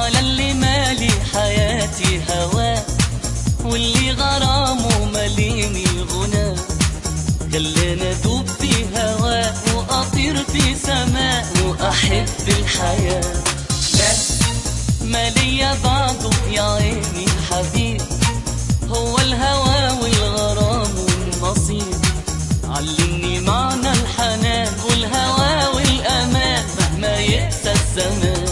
على اللي مالي حياتي هواه واللي غرامه مليني غناه خلاني ادوب في هواه واطير في سماء واحب الحياه ما ليا بعده يا عيني حبيب هو الهوى والغرام والنصيب علمني معنى الحنان والهوى والامان مهما يقسى الزمان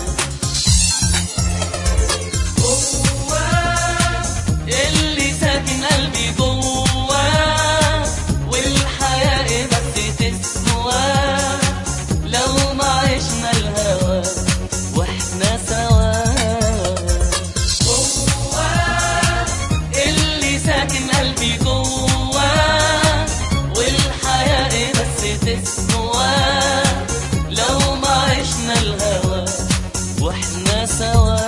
اللي ساكن قلبي جواه والحياة بس تسواه لو ما عشنا الهوى واحنا سوا اللي ساكن قلبي جواه والحياة بس تسواه لو ما عشنا الهوى واحنا سوا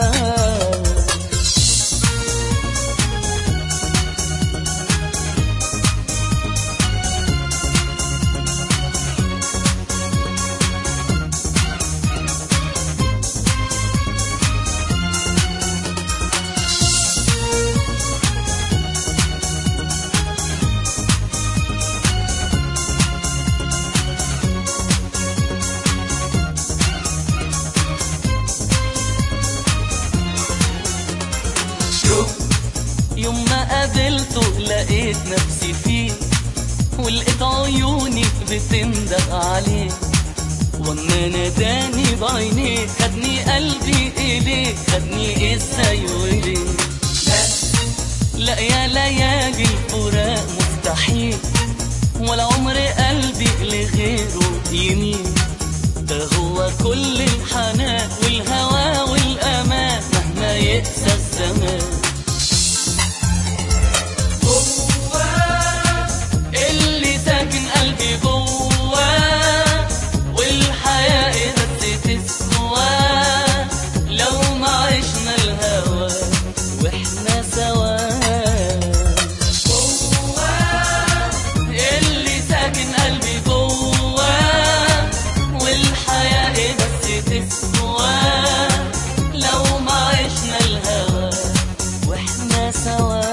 يوم ما قابلته لقيت نفسي فيه ولقيت عيوني بتندق عليه واما ناداني بعينيه خدني قلبي اليه خدني ازاي وليه لا يا ليالي الفراق مستحيل ولا عمر قلبي لغيره يميل ده هو كل الحنان والهوى والامان مهما يقسى الزمان اللي ساكن قلبي جواه والحياة بس تسواه لو ما عشنا الهوى واحنا سوا اللي ساكن قلبي جواه والحياة بس تسواه لو ما عشنا الهوى واحنا سوا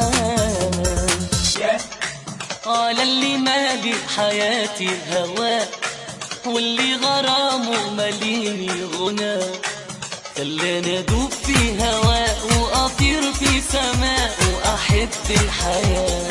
على اللي مالي حياتي هواه واللي غرامه مليني غناه خلاني ادوب في هواه واطير في سماء واحب الحياه